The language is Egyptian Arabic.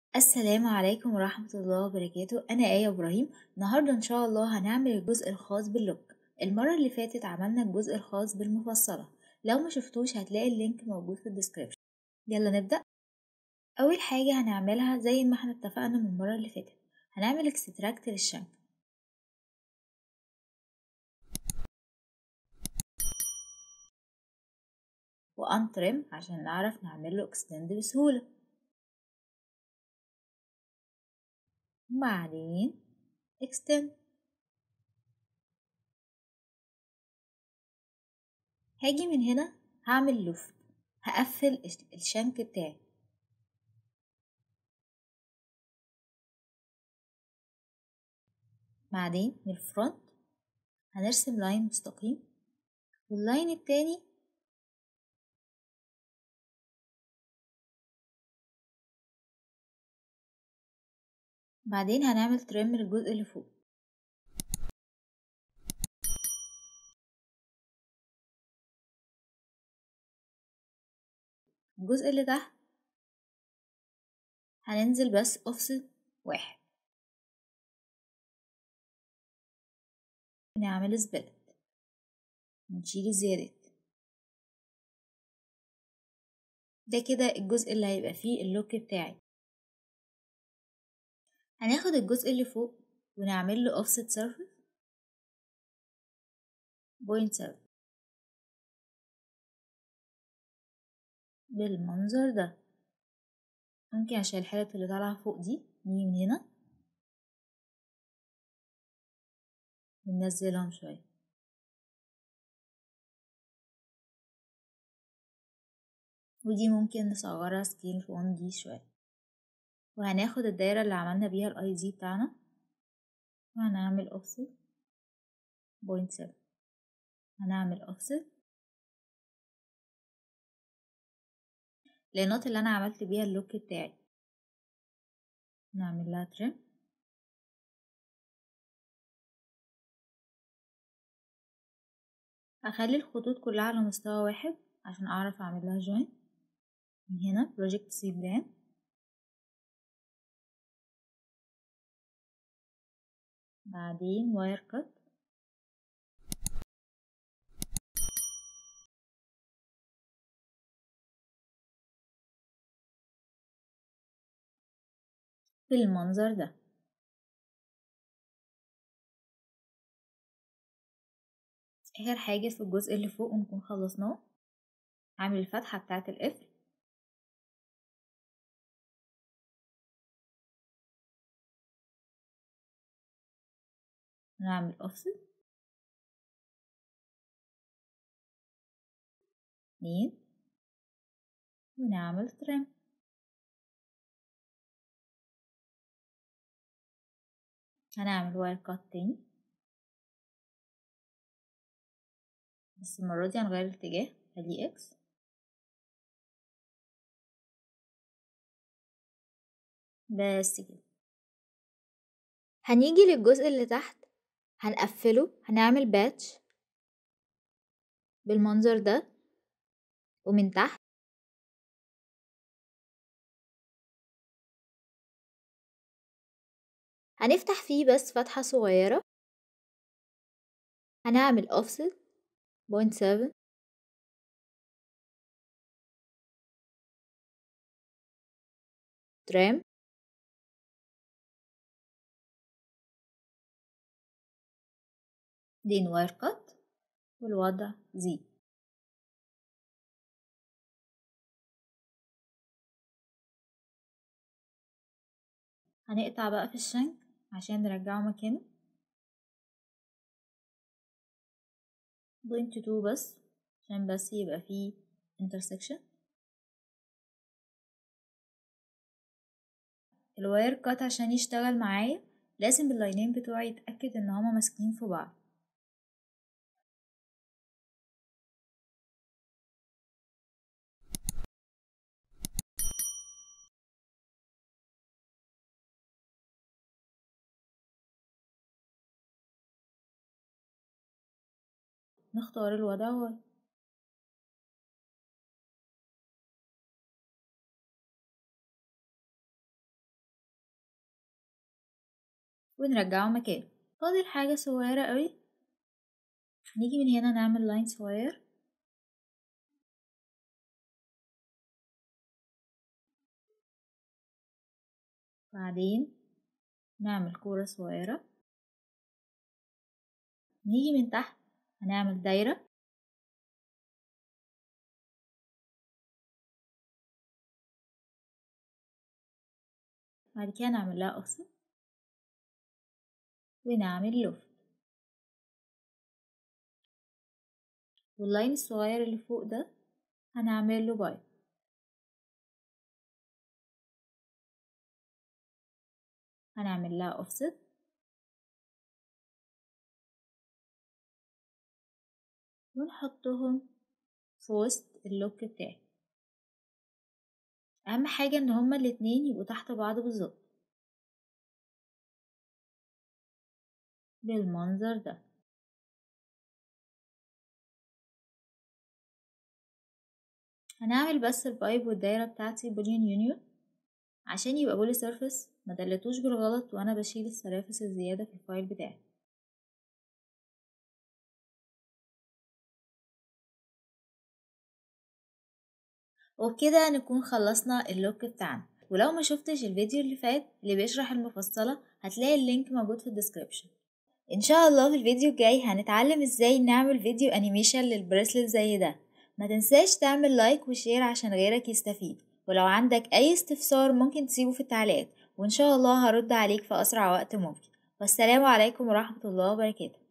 السلام عليكم ورحمة الله وبركاته أنا آية إبراهيم النهاردة إن شاء الله هنعمل الجزء الخاص باللوك المرة اللي فاتت عملنا الجزء الخاص بالمفصلة لو ما شفتوش هتلاقي اللينك موجود في الديسكريبشن يلا نبدأ أول حاجة هنعملها زي ما احنا اتفقنا من المرة اللي فاتت هنعمل اكستراكت للشنك وانترم عشان نعرف نعمله اكستند بسهولة وبعدين extend هاجي من هنا هعمل لوفت هقفل الشنك بتاعي بعدين من الفرونت هنرسم لاين مستقيم واللاين التاني بعدين هنعمل تريم للجزء اللي فوق الجزء اللي تحت هننزل بس اوفست واحد نعمل سبلت ونشيل الزيادات ده كده الجزء اللي هيبقى فيه اللوك بتاعي هناخد الجزء اللي فوق ونعمل له offset surface بوينت سبعة بالمنظر ده ممكن عشان الحتت اللي طالعة فوق دي نيجي من هنا وننزلهم شوية ودي ممكن نصغرها سكيل في 1 دي شوية وهناخد الدايرة اللي عملنا بيها الاي زي بتاعنا وهنعمل offset بوينت سبعة هنعمل offset للنقط اللي انا عملت بيها اللوك بتاعي نعمل لها تريم هخلي الخطوط كلها على مستوى واحد عشان اعرف اعمل لها جوين من هنا project سي بلان بعدين واير كات بالمنظر ده اخر حاجة في الجزء اللي فوق ونكون خلصناه هعمل الفتحة بتاعة القفل نعمل offset اتنين ونعمل تريم هنعمل واير كات تاني بس المرة دي هنغير الاتجاه خليه اكس بس كده هنيجي للجزء اللي تحت هنقفله هنعمل باتش بالمنظر ده ومن تحت هنفتح فيه بس فتحة صغيرة هنعمل offset بوينت سفن ترام دين واير كات والوضع زي هنقطع بقى في الشنك عشان نرجعه مكانه بوينت تو بس عشان بس يبقى فيه intersection الواير كات عشان يشتغل معايا لازم اللاينين بتوعي يتأكد ان هما ماسكين في بعض نختار الوضع واي ونرجعه مكانه فاضل حاجة صغيرة قوي نيجي من هنا نعمل لاين صغير بعدين نعمل كورة صغيرة نيجي من تحت هنعمل دايرة بعد كده نعمل لها أوفست ونعمل لوفت واللاين الصغير اللي فوق ده هنعمل له باي هنعمل لها اوفست ونحطهم في وسط اللوك بتاعي اهم حاجة ان هما الاتنين يبقوا تحت بعض بالظبط بالمنظر ده هنعمل بس البايب والدايرة بتاعتي بوليون يونيون عشان يبقى بولي سيرفيس ما دلتوش بالغلط وانا بشيل السرافس الزيادة في الفايل بتاعي وبكده نكون خلصنا اللوك بتاعنا ولو ما شفتش الفيديو اللي فات اللي بيشرح المفصلة هتلاقي اللينك موجود في الديسكريبشن ان شاء الله في الفيديو الجاي هنتعلم ازاي نعمل فيديو انيميشن للبريسلت زي ده ما تنساش تعمل لايك وشير عشان غيرك يستفيد ولو عندك اي استفسار ممكن تسيبه في التعليقات وان شاء الله هرد عليك في اسرع وقت ممكن والسلام عليكم ورحمة الله وبركاته